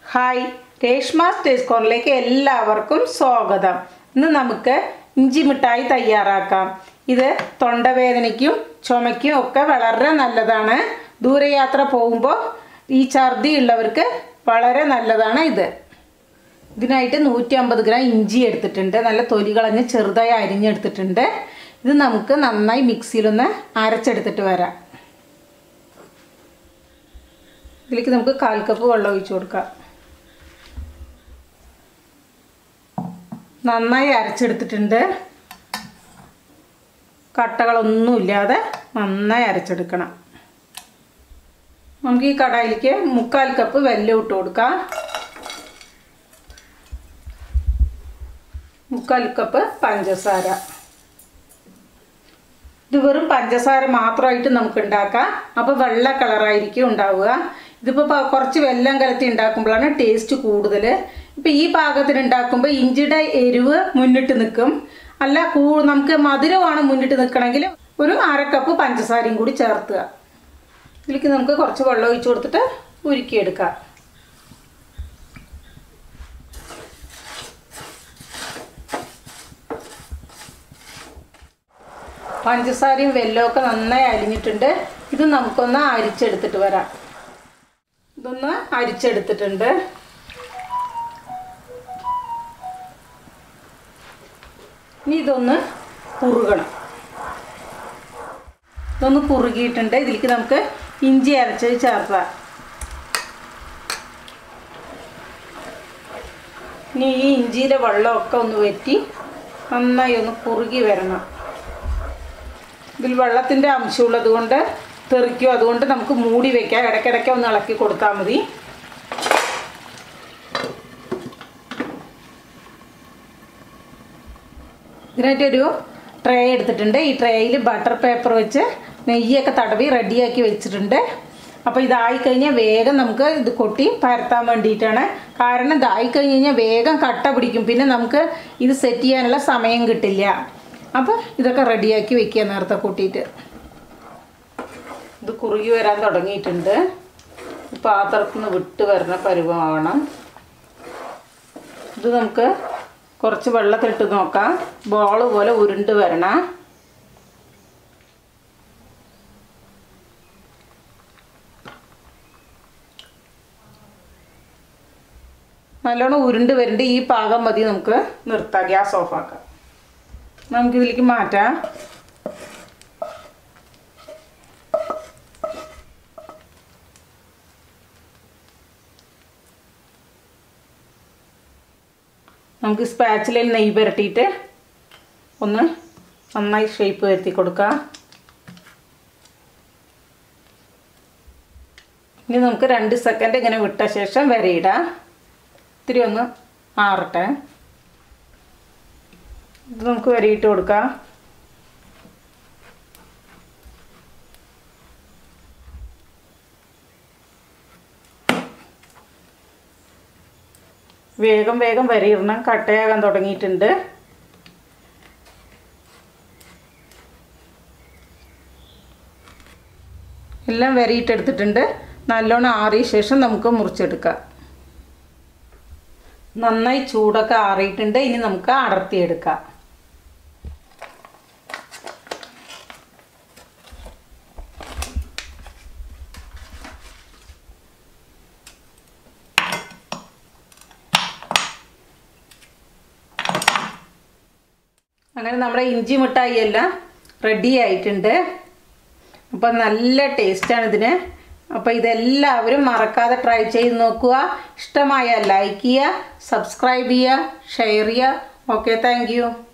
hi Reshma's taste കോർണിലേക്ക് എല്ലാവർക്കും സ്വാഗതം ഇന്ന് നമുക്ക് ഇഞ്ചി മിഠായി തയ്യാറാക്കാം ഇത് തൊണ്ടവേദനയ്ക്കും ചുമയ്ക്കും ഒക്കെ വളരെ നല്ലതാണ് ദൂരയാത്ര പോകുമ്പോൾ ഈ ഛർദി ഉള്ളവർക്ക് വളരെ നല്ലതാണ് ഇത് ഇതിനായിട്ട് നൂറ്റി അമ്പത് ഗ്രാം ഇഞ്ചി എടുത്തിട്ടുണ്ട് നല്ല തൊലി കളഞ്ഞ് ചെറുതായി അരിഞ്ഞെടുത്തിട്ടുണ്ട് ഇത് നമുക്ക് നന്നായി മിക്സിയിലൊന്ന് അരച്ചെടുത്തിട്ട് വരാം ഇതിലേക്ക് നമുക്ക് കാൽ കപ്പ് വെള്ളം ഒഴിച്ചു കൊടുക്കാം നന്നായി അരച്ചെടുത്തിട്ടുണ്ട് കട്ടകളൊന്നുമില്ലാതെ നന്നായി അരച്ചെടുക്കണം നമുക്ക് ഈ കടായിലേക്ക് മുക്കാൽ കപ്പ് വെല്ലം ഇട്ട് കൊടുക്കാം മുക്കാൽ കപ്പ് പഞ്ചസാര ഇത് വെറും പഞ്ചസാര മാത്രമായിട്ട് നമുക്ക് ഉണ്ടാക്കാം അപ്പോൾ വെള്ള കളറായിരിക്കും ഉണ്ടാവുക ഇതിപ്പോൾ കുറച്ച് വെല്ലം കലത്തി ഉണ്ടാക്കുമ്പോഴാണ് ടേസ്റ്റ് കൂടുതൽ ഇപ്പം ഈ പാകത്തിന് ഉണ്ടാക്കുമ്പോൾ ഇഞ്ചിയുടെ എരിവ് മുന്നിട്ട് നിൽക്കും അല്ല കൂ നമുക്ക് മധുരമാണ് മുന്നിട്ട് നിൽക്കണമെങ്കിൽ ഒരു അര കപ്പ് പഞ്ചസാരയും കൂടി ചേർത്തുക ഇതിലേക്ക് നമുക്ക് കുറച്ച് വെള്ളം ഒഴിച്ച് കൊടുത്തിട്ട് ഉരുക്കിയെടുക്കാം പഞ്ചസാരയും വെല്ലമൊക്കെ നന്നായി അരിഞ്ഞിട്ടുണ്ട് ഇത് നമുക്കൊന്ന് അരിച്ചെടുത്തിട്ട് വരാം ഇതൊന്ന് അരിച്ചെടുത്തിട്ടുണ്ട് ഇനി ഇതൊന്ന് കുറുകണം ഇതൊന്ന് കുറുകിയിട്ടുണ്ട് ഇതിലേക്ക് നമുക്ക് ഇഞ്ചി അരച്ചത് ചേർക്കാം ഇനി ഈ ഇഞ്ചിയിലെ വെള്ളമൊക്കെ ഒന്ന് വറ്റി നന്നായി ഒന്ന് കുറുകി വരണം ഇതിൽ വെള്ളത്തിൻ്റെ അംശമുള്ളത് കൊണ്ട് തെറിക്കും അതുകൊണ്ട് നമുക്ക് മൂടി വെക്കാം ഇടയ്ക്കിടയ്ക്ക് ഒന്ന് ഇളക്കി കൊടുത്താൽ മതി ഇതിനായിട്ടൊരു ട്രേ എടുത്തിട്ടുണ്ട് ഈ ട്രേയിൽ ബട്ടർ പേപ്പർ വെച്ച് നെയ്യൊക്കെ തടവി റെഡിയാക്കി വെച്ചിട്ടുണ്ട് അപ്പോൾ ഇതായി കഴിഞ്ഞാൽ വേഗം നമുക്ക് ഇത് കൊട്ടി പരത്താൻ വേണ്ടിയിട്ടാണ് കാരണം ഇതായി കഴിഞ്ഞ് കഴിഞ്ഞാൽ വേഗം കട്ട പിടിക്കും പിന്നെ നമുക്ക് ഇത് സെറ്റ് ചെയ്യാനുള്ള സമയം കിട്ടില്ല അപ്പോൾ ഇതൊക്കെ റെഡിയാക്കി വെക്കുക നേരത്തെ കൂട്ടിയിട്ട് ഇത് കുറുകി വരാൻ തുടങ്ങിയിട്ടുണ്ട് പാത്രത്തിൽ നിന്ന് വിട്ട് വരുന്ന പരുവമാവണം ഇത് നമുക്ക് കുറച്ച് വെള്ളത്തിട്ട് നോക്കാം ബോൾ പോലെ ഉരുണ്ട് വരണം നല്ലോണം ഉരുണ്ട് വരുന്നുണ്ട് ഈ പാകം മതി നമുക്ക് നിർത്താം ഗ്യാസ് ഓഫാക്കാം നമുക്കിതിലേക്ക് മാറ്റാം നമുക്ക് സ്പാച്ചിലിൽ നെയ്യ് പുരട്ടിയിട്ട് ഒന്ന് നന്നായി ഷേപ്പ് വരുത്തി കൊടുക്കാം ഇനി നമുക്ക് രണ്ട് സെക്കൻഡ് ഇങ്ങനെ വിട്ട ശേഷം വരയിടാം ഇത്തിരി ഒന്ന് ആറട്ടെ ഇത് നമുക്ക് വരയിട്ട് കൊടുക്കാം വേഗം വേഗം വരയിടണം കട്ടയാകാൻ തുടങ്ങിയിട്ടുണ്ട് എല്ലാം വരയിട്ടെടുത്തിട്ടുണ്ട് നല്ലോണം ആറിയ ശേഷം നമുക്ക് മുറിച്ചെടുക്കാം നന്നായി ചൂടൊക്കെ ആറിയിട്ടുണ്ട് ഇനി നമുക്ക് അടർത്തിയെടുക്കാം അങ്ങനെ നമ്മുടെ ഇഞ്ചി മിഠായി എല്ലാം റെഡി ആയിട്ടുണ്ട് അപ്പം നല്ല ടേസ്റ്റാണ് ഇതിന് അപ്പോൾ ഇതെല്ലാവരും മറക്കാതെ ട്രൈ ചെയ്ത് നോക്കുക ഇഷ്ടമായ ലൈക്ക് ചെയ്യുക സബ്സ്ക്രൈബ് ചെയ്യുക ഷെയർ ചെയ്യുക ഓക്കെ താങ്ക്